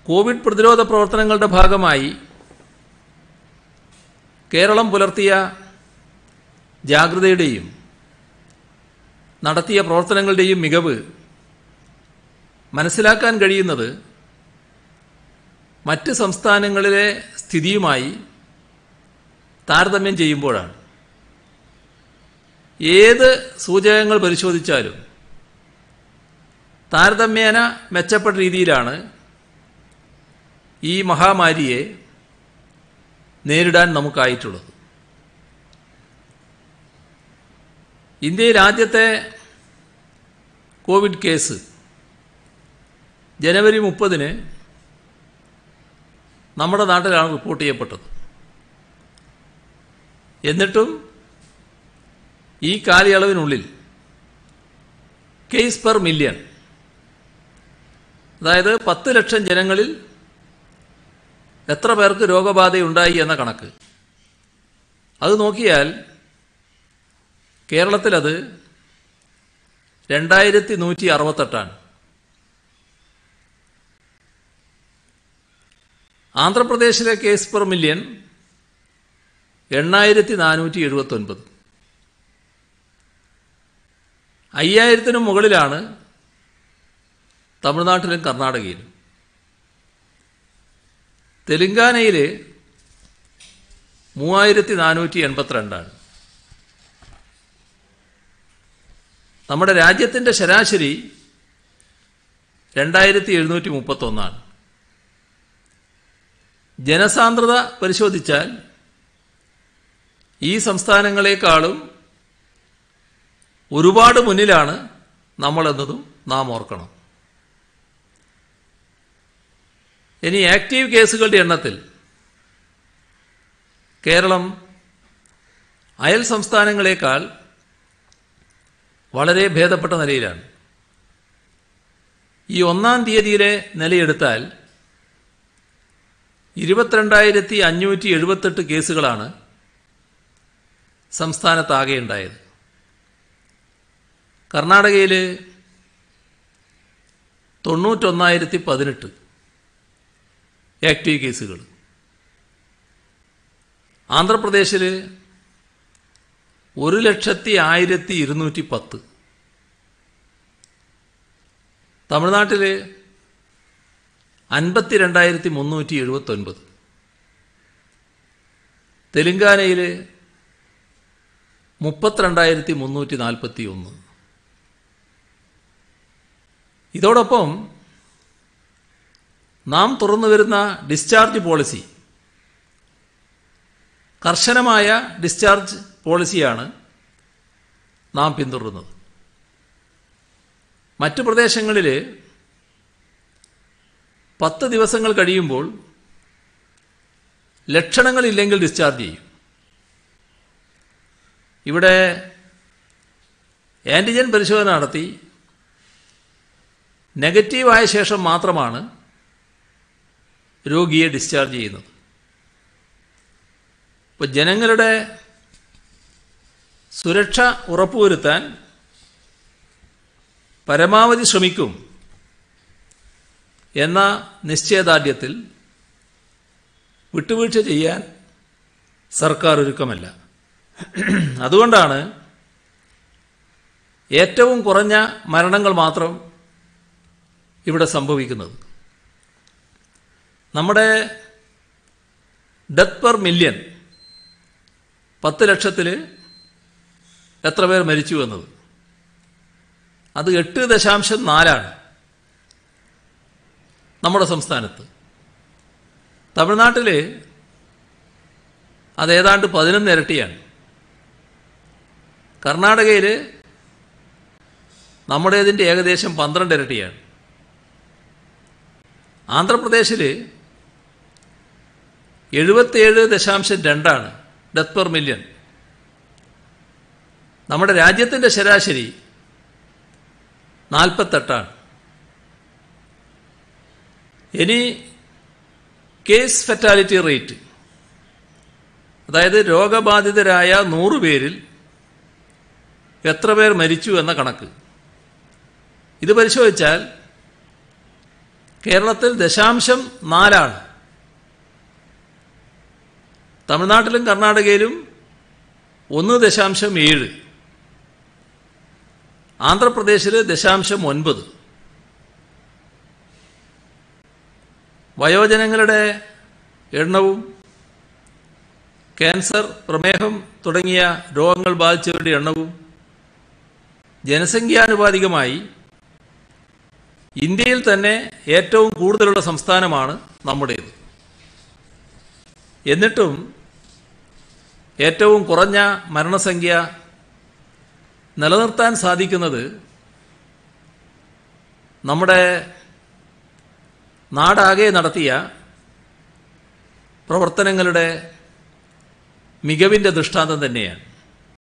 Covid പ്രതിരോധ പ്രവർത്തനങ്ങളുടെ ഭാഗമായി കേരളം പുലർത്തിയ ജാഗ്രതയുടെയും നടത്തിയ പ്രവർത്തനങ്ങളുടെയും മികവ് മനസ്സിലാക്കാൻ കഴിയുന്നത് മറ്റ് സംസ്ഥാനങ്ങളിലെ സ്ഥിതിയുമായി താരതമ്യം ചെയ്യുമ്പോഴാണ് ഏത് സൂചകങ്ങൾ പരിശോധിച്ചാലും താരതമ്യേന മെച്ചപ്പെട്ട രീതിയിലാണ് ഈ മഹാമാരിയെ നേരിടാൻ നമുക്കായിട്ടുള്ളത് ഇന്ത്യയിൽ ആദ്യത്തെ കോവിഡ് കേസ് ജനുവരി മുപ്പതിന് നമ്മുടെ നാട്ടിലാണ് റിപ്പോർട്ട് ചെയ്യപ്പെട്ടത് എന്നിട്ടും ഈ കാലയളവിനുള്ളിൽ കേസ് പെർ മില്യൺ അതായത് പത്ത് ലക്ഷം ജനങ്ങളിൽ എത്ര പേർക്ക് രോഗബാധയുണ്ടായി എന്ന കണക്ക് അത് നോക്കിയാൽ കേരളത്തിലത് രണ്ടായിരത്തി നൂറ്റി അറുപത്തെട്ടാണ് ആന്ധ്രാപ്രദേശിലെ കേസ് പെർ മില്യൺ എണ്ണായിരത്തി നാനൂറ്റി എഴുപത്തൊൻപത് അയ്യായിരത്തിനും മുകളിലാണ് തമിഴ്നാട്ടിലും കർണാടകയിലും തെലുങ്കാനയിൽ മൂവായിരത്തി നാനൂറ്റി എൺപത്തിരണ്ടാണ് നമ്മുടെ രാജ്യത്തിൻ്റെ ശരാശരി രണ്ടായിരത്തി എഴുന്നൂറ്റി മുപ്പത്തൊന്നാണ് ജനസാന്ദ്രത പരിശോധിച്ചാൽ ഈ സംസ്ഥാനങ്ങളെക്കാളും ഒരുപാട് മുന്നിലാണ് നമ്മളെന്നതും നാം ഓർക്കണം ഇനി ആക്റ്റീവ് കേസുകളുടെ എണ്ണത്തിൽ കേരളം അയൽ സംസ്ഥാനങ്ങളെക്കാൾ വളരെ ഭേദപ്പെട്ട നിലയിലാണ് ഈ ഒന്നാം തീയതിയിലെ നിലയെടുത്താൽ ഇരുപത്തിരണ്ടായിരത്തി അഞ്ഞൂറ്റി എഴുപത്തെട്ട് കേസുകളാണ് സംസ്ഥാനത്താകെ ഉണ്ടായത് കർണാടകയിൽ തൊണ്ണൂറ്റൊന്നായിരത്തി പതിനെട്ട് ആക്റ്റീവ് കേസുകൾ ആന്ധ്രാപ്രദേശിൽ ഒരു ലക്ഷത്തി ആയിരത്തി ഇരുന്നൂറ്റി പത്ത് തമിഴ്നാട്ടിൽ അൻപത്തി രണ്ടായിരത്തി മുന്നൂറ്റി എഴുപത്തൊൻപത് തെലുങ്കാനയിൽ മുപ്പത്തിരണ്ടായിരത്തി മുന്നൂറ്റി നാൽപ്പത്തി ഒന്ന് ഇതോടൊപ്പം നാം തുറന്നു വരുന്ന ഡിസ്ചാർജ് പോളിസി കർശനമായ ഡിസ്ചാർജ് പോളിസിയാണ് നാം പിന്തുടരുന്നത് മറ്റു പ്രദേശങ്ങളിൽ പത്ത് ദിവസങ്ങൾ കഴിയുമ്പോൾ ലക്ഷണങ്ങളില്ലെങ്കിൽ ഡിസ്ചാർജ് ചെയ്യും ഇവിടെ ആൻറ്റിജൻ പരിശോധന നടത്തി നെഗറ്റീവായ ശേഷം മാത്രമാണ് രോഗിയെ ഡിസ്ചാർജ് ചെയ്യുന്നത് ഇപ്പോൾ ജനങ്ങളുടെ സുരക്ഷ ഉറപ്പുവരുത്താൻ പരമാവധി ശ്രമിക്കും എന്ന നിശ്ചയദാർഢ്യത്തിൽ വിട്ടുവീഴ്ച ചെയ്യാൻ സർക്കാർ ഒരുക്കമല്ല അതുകൊണ്ടാണ് ഏറ്റവും കുറഞ്ഞ മരണങ്ങൾ മാത്രം ഇവിടെ സംഭവിക്കുന്നത് നമ്മുടെ ഡെത്ത് പെർ മില്യൺ പത്ത് ലക്ഷത്തിൽ എത്ര പേർ മരിച്ചു എന്നത് അത് എട്ട് ദശാംശം നാലാണ് നമ്മുടെ സംസ്ഥാനത്ത് തമിഴ്നാട്ടിൽ അത് ഏതാണ്ട് പതിനൊന്ന് ഇരട്ടിയാണ് കർണാടകയിൽ നമ്മുടേതിൻ്റെ ഏകദേശം പന്ത്രണ്ട് ഇരട്ടിയാണ് ആന്ധ്രാപ്രദേശിൽ എഴുപത്തേഴ് ദശാംശം രണ്ടാണ് ഡെത്ത് പെർ മില്യൺ നമ്മുടെ രാജ്യത്തിൻ്റെ ശരാശരി നാൽപ്പത്തെട്ടാണ് ഇനി കേസ് ഫെറ്റാലിറ്റി റേറ്റ് അതായത് രോഗബാധിതരായ നൂറ് പേരിൽ എത്ര പേർ മരിച്ചു എന്ന കണക്ക് ഇത് പരിശോധിച്ചാൽ കേരളത്തിൽ ദശാംശം നാലാണ് തമിഴ്നാട്ടിലും കർണാടകയിലും ഒന്ന് ദശാംശം ഏഴ് ആന്ധ്രാപ്രദേശിൽ ദശാംശം ഒൻപത് വയോജനങ്ങളുടെ എണ്ണവും ക്യാൻസർ പ്രമേഹം തുടങ്ങിയ രോഗങ്ങൾ ബാധിച്ചവരുടെ എണ്ണവും ജനസംഖ്യാനുപാതികമായി ഇന്ത്യയിൽ തന്നെ ഏറ്റവും കൂടുതലുള്ള സംസ്ഥാനമാണ് നമ്മുടേത് എന്നിട്ടും ഏറ്റവും കുറഞ്ഞ മരണസംഖ്യ നിലനിർത്താൻ സാധിക്കുന്നത് നമ്മുടെ നാടാകെ നടത്തിയ പ്രവർത്തനങ്ങളുടെ മികവിൻ്റെ ദൃഷ്ടാന്തം തന്നെയാണ്